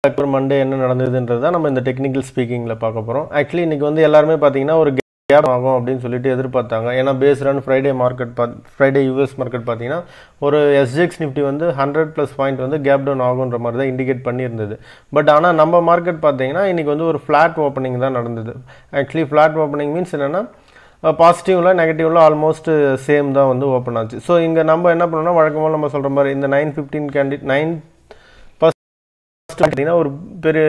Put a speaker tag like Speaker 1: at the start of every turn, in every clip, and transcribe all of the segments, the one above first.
Speaker 1: ஒரு மண்டே என்ன நடந்ததுன்றது தான் நம்ம இந்த டெக்னிக்கல் ஸ்பீக்கிங்கில் பார்க்க போகிறோம் ஆக்சுவலி இன்றைக்கி வந்து எல்லாருமே பார்த்தீங்கன்னா ஒரு கேப் ஆகும் அப்படின்னு சொல்லிட்டு எதிர்பார்த்தாங்க ஏன்னா பேஸ்ட் ஆன் ஃப்ரைடே மார்க்கெட் பார்த்து ஃப்ரைடே யூஎஸ் மார்க்கெட் பார்த்தீங்கன்னா ஒரு எஸ்ஜெக்ஸ் நிஃப்டி வந்து ஹண்ட்ரட் ப்ளஸ் பாயிண்ட் வந்து கேப் டவுன் ஆகுன்ற மாதிரி தான் இண்டிகேட் பண்ணியிருந்தது பட் ஆனால் நம்ம மார்க்கெட் பார்த்தீங்கன்னா இன்றைக்கி வந்து ஒரு ஃப்ளாட் ஓப்பனிங் தான் நடந்தது ஆக்சுவலி ஃப்ளாட் ஓப்பனிங் மீன்ஸ் என்னென்னா பாசிட்டிவில் நெகட்டிவில் ஆல்மோஸ்ட் சேம் தான் வந்து ஓப்பன் ஆச்சு ஸோ இங்கே நம்ம என்ன பண்ணோம்னா வழக்கமாக நம்ம சொல்கிற மாதிரி இந்த nine fifteen candle nine first பார்த்தீங்கன்னா ஒரு பெரிய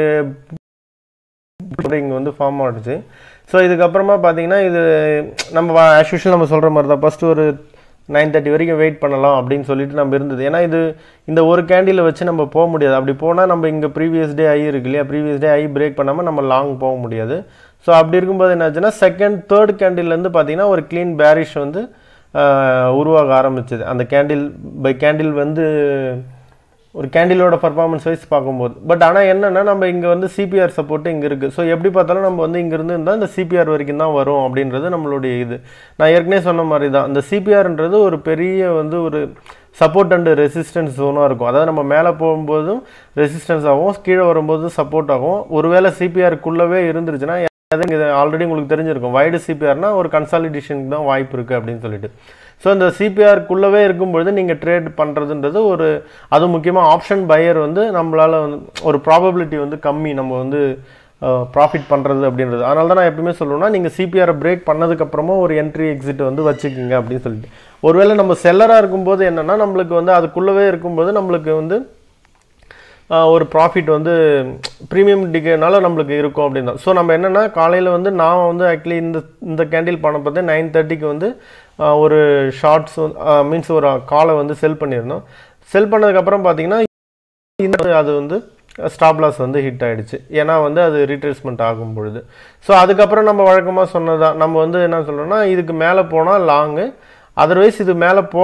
Speaker 1: இங்கே வந்து ஃபார்ம் ஆகிடுச்சு ஸோ இதுக்கப்புறமா பார்த்தீங்கன்னா இது நம்ம ஆஸ் யூஷுவல் நம்ம சொல்கிற மாதிரி தான் ஃபஸ்ட்டு ஒரு நைன் தேர்ட்டி வரைக்கும் வெயிட் பண்ணலாம் அப்படின்னு சொல்லிட்டு நம்ம இருந்தது ஏன்னா இது இந்த ஒரு கேண்டில் வச்சு நம்ம போக முடியாது அப்படி போனால் நம்ம இங்கே ப்ரீவியஸ் டே ஐ இருக்கு இல்லையா ப்ரீவியஸ் டே ஐ பிரேக் பண்ணாமல் நம்ம லாங் போக முடியாது ஸோ அப்படி இருக்கும்போது என்னாச்சுன்னா செகண்ட் தேர்ட் கேண்டில்லேருந்து பார்த்தீங்கன்னா ஒரு க்ளீன் பேரிஷ் வந்து உருவாக ஆரம்பிச்சது அந்த கேண்டில் பை கேண்டில் வந்து ஒரு கேண்டிலோட பர்ஃபார்மன்ஸ் வைஸ் பார்க்கும்போது பட் ஆனால் என்னென்னா நம்ம இங்கே வந்து சிபிஆர் சப்போர்ட்டு இங்கே இருக்குது ஸோ எப்படி பார்த்தாலும் நம்ம வந்து இங்கேருந்து இருந்தால் இந்த சிபிஆர் வரைக்கும் தான் வரும் அப்படின்றது நம்மளுடைய இது நான் ஏற்கனவே சொன்ன மாதிரி தான் இந்த சிபிஆர்ன்றது ஒரு பெரிய வந்து ஒரு சப்போர்ட் அண்டு ரெசிஸ்டன்ஸ் ஜோனாக இருக்கும் அதாவது நம்ம மேலே போகும்போதும் ரெசிஸ்டன்ஸ் ஆகும் கீழே வரும்போது சப்போர்ட் ஆகும் ஒருவேளை சிபிஆருக்குள்ளவே இருந்துருச்சுன்னா இது ஆல்ரெடி உங்களுக்கு தெரிஞ்சிருக்கும் வைடு சிபிஆர்னா ஒரு கன்சாலிடேஷனுக்கு தான் வாய்ப்பு இருக்குது அப்படின்னு சொல்லிட்டு ஸோ இந்த சிபிஆருக்குள்ளவே இருக்கும்பொழுது நீங்கள் ட்ரேட் பண்ணுறதுன்றது ஒரு அது முக்கியமாக ஆப்ஷன் பையர் வந்து நம்மளால் வந்து ஒரு ப்ராபபிலிட்டி வந்து கம்மி நம்ம வந்து ப்ராஃபிட் பண்ணுறது அப்படின்றது அதனால தான் நான் எப்பவுமே சொல்லுவேன்னா நீங்கள் சிபிஆரை பிரேக் பண்ணதுக்கப்புறமா ஒரு என்ட்ரி எக்ஸிட் வந்து வச்சுக்கிங்க அப்படின்னு சொல்லிட்டு ஒருவேளை நம்ம செல்லராக இருக்கும்போது என்னென்னா நம்மளுக்கு வந்து அதுக்குள்ளவே இருக்கும்போது நம்மளுக்கு வந்து ஒரு ப்ராஃபிட் வந்து ப்ரீமியம் டிக்கெட்னால நம்மளுக்கு இருக்கும் அப்படின்னு தான் ஸோ நம்ம என்னென்னா காலையில் வந்து நான் வந்து ஆக்சுவலி இந்த இந்த கேண்டில் பண்ண பார்த்து நைன் தேர்ட்டிக்கு வந்து ஒரு ஷார்ட்ஸ் மீன்ஸ் ஒரு காலை வந்து செல் பண்ணியிருந்தோம் செல் பண்ணதுக்கப்புறம் பார்த்தீங்கன்னா இந்த அது வந்து ஸ்டாப் லாஸ் வந்து ஹிட் ஆகிடுச்சு ஏன்னா வந்து அது ரீட்ரேஸ்மெண்ட் ஆகும் பொழுது ஸோ அதுக்கப்புறம் நம்ம வழக்கமாக சொன்னதான் நம்ம வந்து என்ன சொல்கிறோம்னா இதுக்கு மேலே போனால் லாங்கு அதர்வைஸ் இது மேலே போ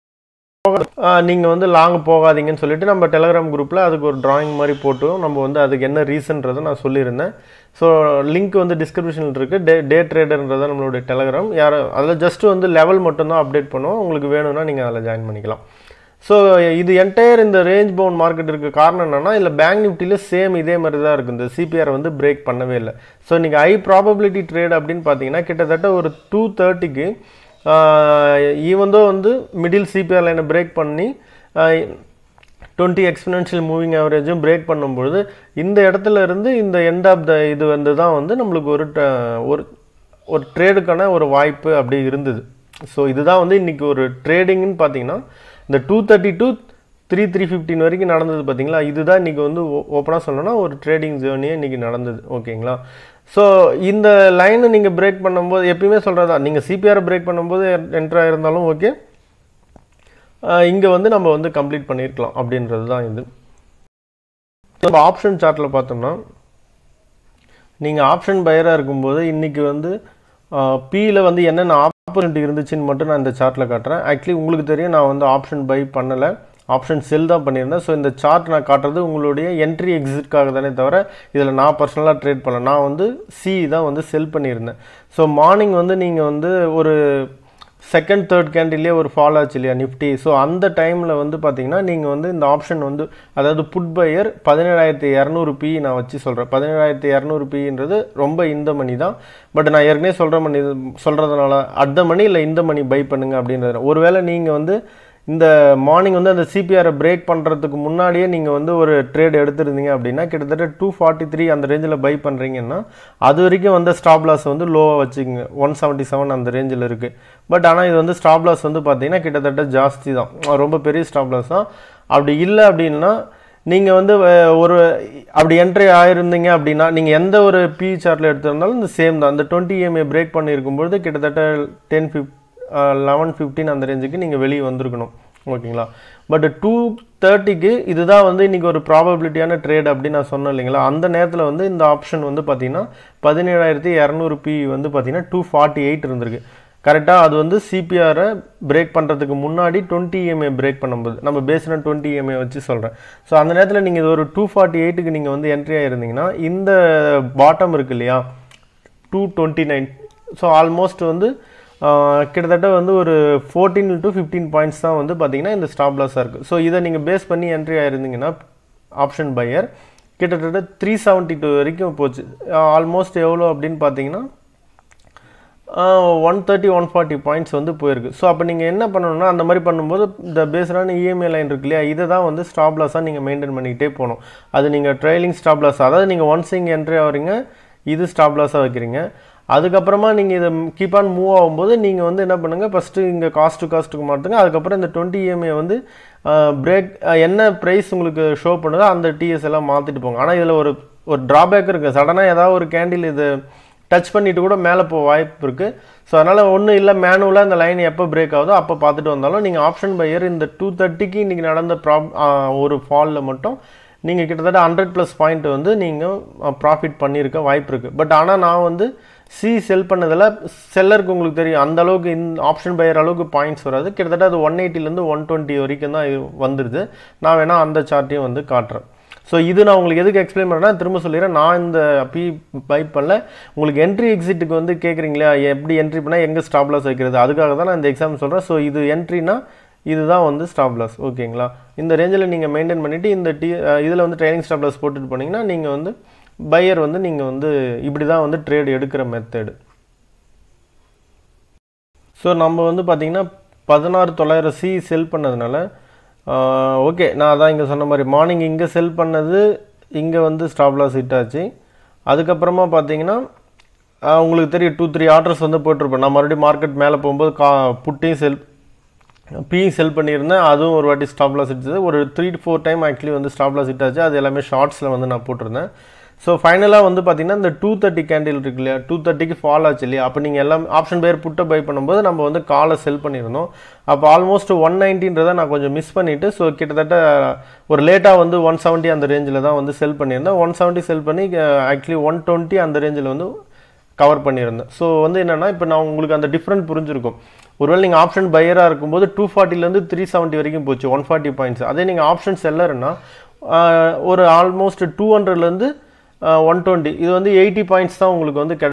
Speaker 1: நீங்கள் வந்து லாங் போகாதீங்கன்னு சொல்லிட்டு நம்ம டெலகிராம் குரூப்பில் அதுக்கு ஒரு ட்ராயிங் மாதிரி போட்டு நம்ம வந்து அதுக்கு என்ன ரீசன்றதை நான் சொல்லியிருந்தேன் ஸோ லிங்க் வந்து டிஸ்கிரிப்ஷனில் இருக்குது டே டே ட்ரேடர்ன்றதை நம்மளுடைய டெலகிராம் யார் அதில் ஜஸ்ட் வந்து லெவல் மட்டும்தான் அப்டேட் பண்ணுவோம் உங்களுக்கு வேணும்னா நீங்கள் அதில் ஜாயின் பண்ணிக்கலாம் ஸோ இது என்டையர் இந்த ரேஞ்ச் பவுண்ட் மார்க்கெட் இருக்க காரணம் என்னென்னா இல்லை பேங்க் நிஃப்டியில் சேம் இதே மாதிரி தான் இருக்குது இந்த சிபிஆர் வந்து பிரேக் பண்ணவே இல்லை ஸோ நீங்கள் ஐ ப்ராபபிலிட்டி ட்ரேட் அப்படின்னு பார்த்தீங்கன்னா கிட்டத்தட்ட ஒரு டூ தேர்ட்டிக்கு ஈவந்தோ வந்து மிடில் சிபிஆர் லைனை பிரேக் பண்ணி டுவெண்ட்டி எக்ஸ்பெனன்ஷியல் மூவிங் ஆவரேஜும் பிரேக் பண்ணும்பொழுது இந்த இடத்துல இருந்து இந்த எண்ட் ஆஃப் த இது வந்து தான் வந்து நம்மளுக்கு ஒரு ஒரு ஒரு ட்ரேடுக்கான ஒரு வாய்ப்பு அப்படி இருந்தது ஸோ இதுதான் வந்து இன்றைக்கி ஒரு ட்ரேடிங்னு பார்த்தீங்கன்னா இந்த two thirty two three three fifteen வரைக்கும் நடந்தது பார்த்தீங்களா இதுதான் இன்றைக்கி வந்து ஓப்பனாக சொல்லணும்னா ஒரு ட்ரேடிங் ஜேர்னியே இன்றைக்கி நடந்தது ஓகேங்களா ஸோ இந்த லைனை நீங்கள் பிரேக் பண்ணும்போது எப்பயுமே சொல்கிறதா நீங்கள் சிபிஆர் பிரேக் பண்ணும்போது என்ட்ரு இருந்தாலும் ஓகே இங்கே வந்து நம்ம வந்து கம்ப்ளீட் பண்ணியிருக்கலாம் அப்படின்றது தான் இது நம்ம ஆப்ஷன் சார்ட்டில் பார்த்தோம்னா நீங்கள் ஆப்ஷன் பையராக இருக்கும்போது இன்றைக்கி வந்து பியில் வந்து என்னென்ன ஆப்பர்ச்சுனிட்டி இருந்துச்சுன்னு மட்டும் நான் இந்த சார்ட்டில் காட்டுறேன் ஆக்சுவலி உங்களுக்கு தெரியும் நான் வந்து ஆப்ஷன் பை பண்ணலை ஆப்ஷன் செல் தான் பண்ணியிருந்தேன் ஸோ இந்த சார்ட் நான் காட்டுறது உங்களுடைய என்ட்ரி எக்ஸிட்காக தானே தவிர இதில் நான் பர்சனலாக ட்ரேட் பண்ணல நான் வந்து சி தான் வந்து செல் பண்ணியிருந்தேன் ஸோ மார்னிங் வந்து நீங்கள் வந்து ஒரு செகண்ட் தேர்ட் கேண்டிலே ஒரு ஃபால் ஆச்சு இல்லையா நிஃப்டி ஸோ அந்த டைமில் வந்து பார்த்தீங்கன்னா நீங்கள் வந்து இந்த ஆப்ஷன் வந்து அதாவது புட் பையர் பதினேழாயிரத்தி இரநூறு பி நான் வச்சு சொல்கிறேன் பதினேழாயிரத்தி இரநூறு பின்றது ரொம்ப இந்த மணி தான் பட் நான் ஏற்கனவே சொல்கிற மணி சொல்கிறதுனால அட் மணி இல்லை இந்த மணி பை பண்ணுங்க அப்படின்றது ஒருவேளை நீங்கள் வந்து இந்த மார்னிங் வந்து அந்த சிபிஆரை பிரேக் பண்ணுறதுக்கு முன்னாடியே நீங்கள் வந்து ஒரு ட்ரேட் எடுத்துருந்தீங்க அப்படின்னா கிட்டத்தட்ட டூ ஃபார்ட்டி த்ரீ அந்த ரேஞ்சில் பை பண்ணுறீங்கன்னா அது வரைக்கும் வந்து ஸ்டாப் லாஸ் வந்து லோவாக வச்சுக்கோங்க ஒன் செவன்ட்டி செவன் அந்த ரேஞ்சில் இருக்குது பட் ஆனால் இது வந்து ஸ்டாப் லாஸ் வந்து பார்த்தீங்கன்னா கிட்டத்தட்ட ஜாஸ்தி தான் ரொம்ப பெரிய ஸ்டாப் லாஸ் தான் அப்படி இல்லை அப்படின்னா நீங்கள் வந்து ஒரு அப்படி என்ட்ரி ஆயிருந்தீங்க அப்படின்னா நீங்கள் எந்த ஒரு பி சார்ட்டில் எடுத்திருந்தாலும் இந்த சேம் தான் இந்த டுவெண்ட்டி இஎம்ஏ பிரேக் பண்ணியிருக்கும்பொழுது கிட்டத்தட்ட டென் ஃபிஃப்ட் லெவன் ஃபிஃப்டின் அந்த ரேஞ்சுக்கு நீங்கள் வெளியே வந்திருக்கணும் ஓகேங்களா பட் டூ தேர்ட்டிக்கு இதுதான் வந்து இன்றைக்கி ஒரு ப்ராபபிலிட்டியான ட்ரேட் அப்படின்னு நான் சொன்னேன் இல்லைங்களா அந்த நேரத்தில் வந்து இந்த ஆப்ஷன் வந்து பார்த்திங்கன்னா பதினேழாயிரத்தி இரநூறு பி வந்து பார்த்திங்கன்னா டூ ஃபார்ட்டி எயிட் இருந்திருக்கு கரெக்டாக அது வந்து சிபிஆரை பிரேக் பண்ணுறதுக்கு முன்னாடி டுவெண்ட்டி இஎம்ஏ பிரேக் பண்ணும்போது நம்ம பேசின டுவெண்ட்டி இஎம்ஏ வச்சு சொல்கிறேன் ஸோ அந்த நேரத்தில் நீங்கள் இது ஒரு டூ ஃபார்ட்டி எயிட்டுக்கு நீங்கள் வந்து என்ட்ரி ஆகிருந்தீங்கன்னா இந்த பாட்டம் இருக்கு இல்லையா two twenty nine so almost வந்து கிட்டத்தட்ட வந்து ஒரு ஃபோர்டீன் டு ஃபிஃப்டீன் பாயிண்ட்ஸ் தான் வந்து பார்த்தீங்கன்னா இந்த ஸ்டாப் லாஸாக இருக்குது ஸோ இதை நீங்கள் பேஸ் பண்ணி என்ட்ரி ஆயிருந்தீங்கன்னா ஆப்ஷன் பையர் கிட்டத்தட்ட த்ரீ செவன்ட்டி டூ வரைக்கும் போச்சு ஆல்மோஸ்ட் எவ்வளோ அப்படின்னு பார்த்தீங்கன்னா one thirty one forty points வந்து போயிருக்கு ஸோ அப்போ நீங்கள் என்ன பண்ணணும்னா அந்த மாதிரி பண்ணும்போது இந்த பேஸ்டான இஎம்ஐ லைன் இருக்கு இல்லையா இதை தான் வந்து ஸ்டாப் லாஸாக நீங்கள் மெயின்டைன் பண்ணிக்கிட்டே போகணும் அது நீங்கள் ட்ரைலிங் ஸ்டாப் லாஸ் அதாவது நீங்கள் ஒன்ஸ் இங்கே என்ட்ரி ஆகிறீங்க இது ஸ்டாப் லாஸாக வைக்கிறீங்க அதுக்கப்புறமா நீங்கள் இதை கீப் ஆன் மூவ் ஆகும்போது நீங்கள் வந்து என்ன பண்ணுங்கள் ஃபஸ்ட்டு இங்கே காஸ்ட் டு காஸ்ட்டுக்கு மாற்றுங்க அதுக்கப்புறம் இந்த டுவெண்ட்டி இஎம்ஐ வந்து பிரேக் என்ன ப்ரைஸ் உங்களுக்கு ஷோ பண்ணுதோ அந்த டிஎஸ் எல்லாம் மாற்றிட்டு போங்க ஆனால் இதில் ஒரு ஒரு ட்ராபேக் இருக்குது சடனாக ஏதாவது ஒரு கேண்டில் இது டச் பண்ணிட்டு கூட மேலே போக வாய்ப்பு இருக்குது ஸோ அதனால் ஒன்றும் இல்லை மேனுவலாக இந்த லைன் எப்போ பிரேக் ஆகுதோ அப்போ பார்த்துட்டு வந்தாலும் நீங்கள் ஆப்ஷன் பையர் இந்த டூ தேர்ட்டிக்கு இன்றைக்கி நடந்த ப்ராப் ஒரு ஃபாலில் மட்டும் நீங்கள் கிட்டத்தட்ட ஹண்ட்ரட் ப்ளஸ் பாயிண்ட் வந்து நீங்கள் ப்ராஃபிட் பண்ணியிருக்க வாய்ப்பு இருக்குது பட் ஆனால் நான் வந்து சி செல் பண்ணதில் செல்லருக்கு உங்களுக்கு தெரியும் அந்த அளவுக்கு இந்த ஆப்ஷன் பையர் அளவுக்கு பாயிண்ட்ஸ் வராது கிட்டத்தட்ட அது ஒன் எயிட்டிலேருந்து ஒன் டுவெண்ட்டி வரைக்கும் தான் இது வந்துடுது நான் வேணால் அந்த சார்ட்டையும் வந்து காட்டுறேன் ஸோ இது நான் உங்களுக்கு எதுக்கு எக்ஸ்பிளைன் பண்ணுறேன்னா திரும்ப சொல்லிடுறேன் நான் இந்த பி பை பண்ணல உங்களுக்கு என்ட்ரி எக்ஸிட்டுக்கு வந்து கேட்குறீங்களா எப்படி என்ட்ரி பண்ணால் எங்கே ஸ்டாப் லாஸ் வைக்கிறது அதுக்காக தான் நான் இந்த எக்ஸாம் சொல்கிறேன் ஸோ இது என்ட்ரினா இதுதான் வந்து ஸ்டாப் லாஸ் ஓகேங்களா இந்த ரேஞ்சில் நீங்கள் மெயின்டைன் பண்ணிவிட்டு இந்த டி இதில் வந்து ட்ரைனிங் ஸ்டாப் லாஸ் போட்டுட்டு போனீங்கன்னா நீங்கள் வந்து பையர் வந்து நீங்கள் வந்து இப்படி தான் வந்து ட்ரேட் எடுக்கிற மெத்தடு ஸோ நம்ம வந்து பார்த்திங்கன்னா பதினாறு தொள்ளாயிரம் சி செல் பண்ணதுனால ஓகே நான் அதான் இங்கே சொன்ன மாதிரி மார்னிங் இங்கே செல் பண்ணது இங்கே வந்து ஸ்டாப் லாஸ் ஹிட் ஆச்சு அதுக்கப்புறமா பார்த்தீங்கன்னா உங்களுக்கு தெரியும் டூ த்ரீ ஆர்டர்ஸ் வந்து போட்டிருப்பேன் நான் மறுபடியும் மார்க்கெட் மேலே போகும்போது கா புட்டையும் செல் பியும் செல் பண்ணியிருந்தேன் அதுவும் ஒரு வாட்டி ஸ்டாப் லாஸ் இட்டுது ஒரு three to four time actually வந்து ஸ்டாப் லாஸ் இட்டாச்சு அது எல்லாமே ஷார்ட்ஸில் வந்து நான் போட்டிருந்தேன் ஸோ ஃபைனலாக வந்து பார்த்தீங்கன்னா இந்த டூ தேர்ட்டி கேண்டில் இருக்கு இல்லையா டூ தேர்ட்டிக்கு ஃபால் ஆச்சு இல்லையா அப்போ நீங்கள் எல்லாம் ஆப்ஷன் பேர் புட்டை பை பண்ணும்போது நம்ம வந்து காலை செல் பண்ணியிருந்தோம் அப்போ ஆல்மோஸ்ட் ஒன் நைன்ட்டின்றதை நான் கொஞ்சம் மிஸ் பண்ணிவிட்டு ஸோ கிட்டத்தட்ட ஒரு லேட்டாக வந்து ஒன் செவன்ட்டி அந்த ரேஞ்சில் தான் வந்து செல் பண்ணியிருந்தேன் ஒன் செவன்ட்டி செல் பண்ணி ஆக்சுவலி ஒன் டுவெண்ட்டி அந்த ரேஞ்சில் வந்து கவர் பண்ணியிருந்தேன் ஸோ வந்து என்னென்னா இப்போ நான் உங்களுக்கு அந்த டிஃப்ரெண்ட் புரிஞ்சிருக்கும் ஒருவேளை நீங்கள் ஆப்ஷன் பையராக இருக்கும்போது டூ ஃபார்ட்டிலேருந்து த்ரீ செவன்ட்டி வரைக்கும் போச்சு ஒன் ஃபார்ட்டி பாயிண்ட்ஸ் அதே நீங்கள் ஆப்ஷன் செல்லர்னா ஒரு ஆல்மோஸ்ட் டூ ஹண்ட்ரட்லேருந்து ஒன் டுவெண்ட்டி இது வந்து எயிட்டி பாயிண்ட்ஸ் தான் உங்களுக்கு வந்து